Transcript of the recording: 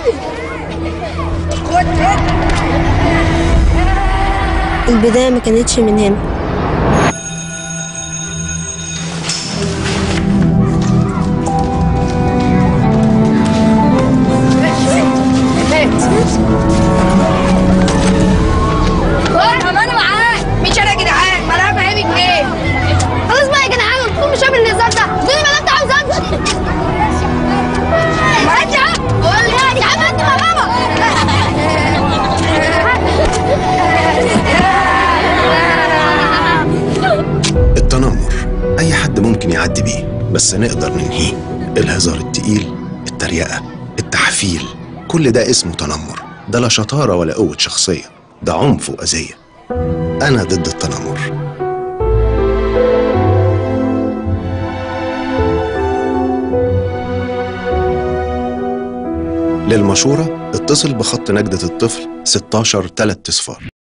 البداية ما كانتش من هنا طب انا معاك مش انا يا جدعان ما انا هفهمك ايه خلاص بقى يا جدعان انتوا مش قابل النزار ده ادوني ما انت عاوز امشي ارجع قول لي يا عم انت يا التنمر أي حد ممكن يعدي بيه بس نقدر ننهيه الهزار التقيل التريقة التحفيل كل ده اسمه تنمر ده لا شطارة ولا قوة شخصية ده عنف وأذية أنا ضد التنمر للمشورة اتصل بخط نجدة الطفل 16 3 صفار